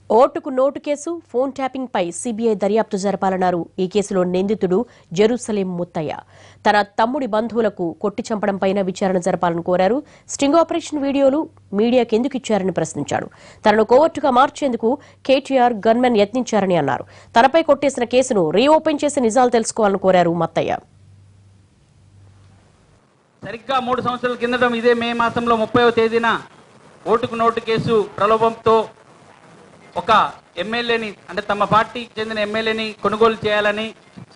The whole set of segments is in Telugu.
ఓటుకు నోటు కేసు ఫోన్ ట్యాపింగ్ పై సీబీఐ దర్యాప్తు జరపాలన్నారు ఈ కేసులో నిందితుడు జెరూసలేం ముత్తయ్య తన తమ్ముడి బంధువులకు కొట్టి చంపడంపైన విచారణ జరపాలని కోరారు స్టింగ్ ఆపరేషన్ వీడియోలు మీడియాకి ఎందుకు ఇచ్చారని ప్రశ్నించాడు తనను కోవర్టుగా మార్చేందుకు కేటీఆర్ గన్మెన్ యత్నించారని అన్నారు తనపై కొట్టేసిన కేసును రీఓపెన్ చేసి నిజాలు తెలుసుకోవాలని కోరారు మత్తయ్య సరిగ్గా మూడు సంవత్సరాల కిందట ఇదే మే మాసంలో ముప్పైవ తేదీన ఓటుకు నోటు కేసు ప్రలోభంతో ఒక ఎమ్మెల్యేని అంటే తమ పార్టీకి చెందిన ఎమ్మెల్యేని కొనుగోలు చేయాలని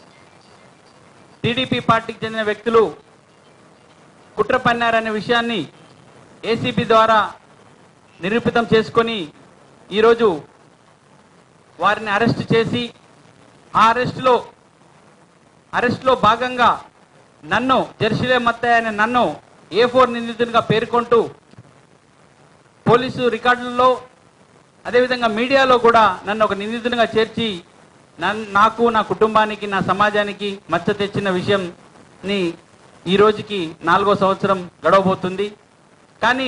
టీడీపీ పార్టీకి చెందిన వ్యక్తులు కుట్ర పన్నారనే విషయాన్ని ఏసీబీ ద్వారా నిరూపితం చేసుకొని ఈరోజు వారిని అరెస్ట్ చేసి ఆ అరెస్టులో అరెస్ట్లో భాగంగా నన్ను జెర్షిలే మత్తయ్య అనే నన్ను ఏ ఫోర్ నిందితునిగా పేర్కొంటూ పోలీసు రికార్డులలో అదేవిధంగా మీడియాలో కూడా నన్ను ఒక నిందితునిగా చేర్చి నన్- నాకు నా కుటుంబానికి నా సమాజానికి మచ్చ తెచ్చిన విషయంని ఈ రోజుకి నాలుగో సంవత్సరం గడవబోతుంది కానీ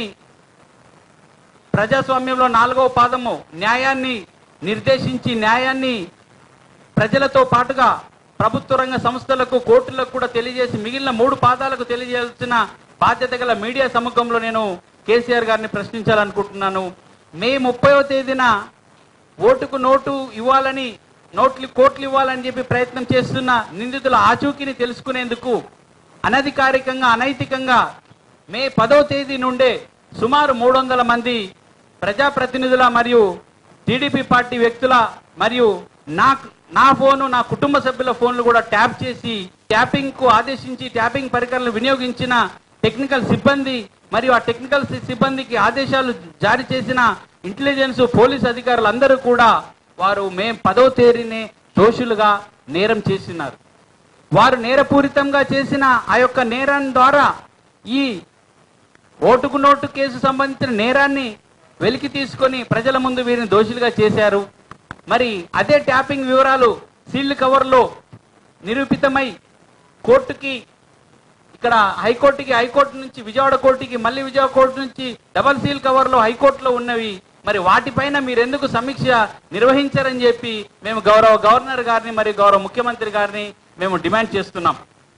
ప్రజాస్వామ్యంలో నాలుగవ పాదము న్యాయాన్ని నిర్దేశించి న్యాయాన్ని ప్రజలతో పాటుగా ప్రభుత్వ రంగ సంస్థలకు కోర్టులకు కూడా తెలియజేసి మిగిలిన మూడు పాదాలకు తెలియజేయాల్సిన బాధ్యత గల మీడియా సముఖంలో నేను కేసీఆర్ గారిని ప్రశ్నించాలనుకుంటున్నాను మే ముప్పైవ తేదీన ఓటుకు నోటు ఇవ్వాలని నోట్లు కోట్లు ఇవ్వాలని చెప్పి ప్రయత్నం చేస్తున్న నిందితుల ఆచూకీని తెలుసుకునేందుకు అనధికారికంగా అనైతికంగా మే పదో తేదీ నుండే సుమారు మూడు వందల మంది ప్రజాప్రతినిధుల మరియు టీడీపీ పార్టీ వ్యక్తుల మరియు నా నా ఫోను నా కుటుంబ సభ్యుల ఫోన్లు కూడా ట్యాప్ చేసి ట్యాపింగ్ కు ఆదేశించి ట్యాపింగ్ పరికరాలను వినియోగించిన టెక్నికల్ సిబ్బంది మరియు ఆ టెక్నికల్ సి- సిబ్బందికి ఆదేశాలు జారీ చేసిన ఇంటెలిజెన్స్ పోలీస్ అధికారులు అందరూ కూడా వారు మే పదో తేదీనే దోషులుగా నేరం చేసినారు వారు నేరపూరితంగా చేసిన ఆ యొక్క నేరం ద్వారా ఈ ఓటుకు నోటు కేసు సంబంధించిన నేరాన్ని వెలికి తీసుకొని ప్రజల ముందు వీరిని దోషులుగా చేశారు మరి అదే ట్యాపింగ్ వివరాలు సీల్డ్ కవర్లో నిరూపితమై కోర్టుకి ఇక్కడ హైకోర్టుకి హైకోర్టు నుంచి విజయవాడ కోర్టుకి మళ్ళీ విజయవాడ కోర్టు నుంచి డబల్ సీల్ కవర్లో హైకోర్టులో ఉన్నవి మరి వాటిపైన మీరు ఎందుకు సమీక్ష నిర్వహించారని చెప్పి మేము గౌరవ గవర్నర్ గారిని మరియు గౌరవ ముఖ్యమంత్రి గారిని మేము డిమాండ్ చేస్తున్నాం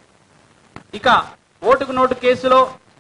ఇక ఓటుకు నోటు కేసులో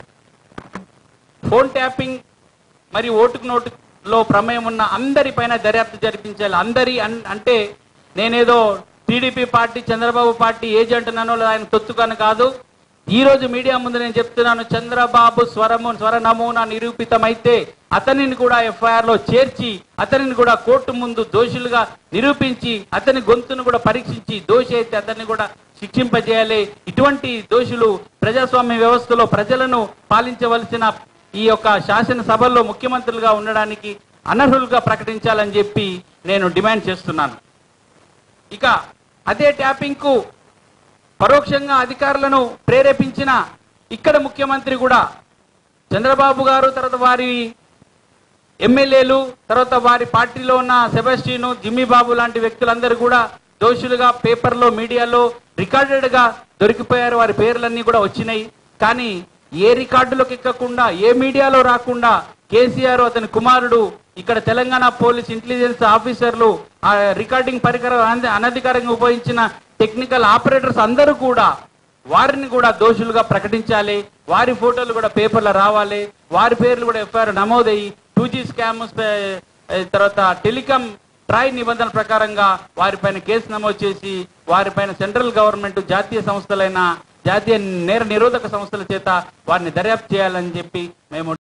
ఫోన్ ట్యాపింగ్ మరియు ఓటుకు నోటులో ప్రమేయం ఉన్న అందరిపైన దర్యాప్తు జరిపించాలి అందరి అన్- అంటే నేనేదో TDP party Chandrababu party agent నన్ను ఆయన తొత్తుకని కాదు ఈ రోజు మీడియా ముందు నేను చెప్తున్నాను చంద్రబాబు స్వరము స్వర నమూనా నిరూపితమైతే అతనిని కూడా ఎఫ్ఐఆర్ లో చేర్చి అతనిని కూడా కోర్టు ముందు దోషులుగా నిరూపించి అతని గొంతును కూడా పరీక్షించి దోషి అయితే అతన్ని కూడా శిక్షింపజేయాలి ఇటువంటి దోషులు ప్రజాస్వామ్య వ్యవస్థలో ప్రజలను పాలించవలసిన ఈ యొక్క శాసనసభల్లో ముఖ్యమంత్రులుగా ఉండడానికి అనర్హులుగా ప్రకటించాలని చెప్పి నేను డిమాండ్ చేస్తున్నాను ఇక అదే ట్యాపింగ్ కు పరోక్షంగా అధికారులను ప్రేరేపించిన ఇక్కడ ముఖ్యమంత్రి కూడా చంద్రబాబు గారు తర్వాత వారి ఎమ్మెల్యేలు తర్వాత వారి పార్టీలో ఉన్న సెబాస్టిను జిమ్మీ బాబు లాంటి వ్యక్తులందరూ కూడా దోషులుగా పేపర్లో మీడియాలో రికార్డెడ్ గా దొరికిపోయారు వారి పేర్లన్నీ కూడా వచ్చినాయి కానీ ఏ రికార్డులకు ఎక్కకుండా ఏ మీడియాలో రాకుండా కేసీఆర్ అతని కుమారుడు ఇక్కడ తెలంగాణ పోలీస్ ఇంటెలిజెన్స్ ఆఫీసర్లు ఆ రికార్డింగ్ పరికరం అన- అనధికారంగా ఉపయోగించిన టెక్నికల్ ఆపరేటర్స్ అందరూ కూడా వారిని కూడా దోషులుగా ప్రకటించాలి వారి ఫోటోలు కూడా పేపర్లో రావాలి వారి పేర్లు కూడా ఎఫ్ఐఆర్ నమోదయ్యి టూ జీ స్కామ్ తర్వాత టెలికాం ట్రాయ్ నిబంధనల ప్రకారంగా వారిపైన కేసు నమోదు చేసి వారిపైన సెంట్రల్ గవర్నమెంట్ జాతీయ సంస్థలైన జాతీయ నేర నిరోధక సంస్థల చేత వారిని దర్యాప్తు చేయాలని చెప్పి మేము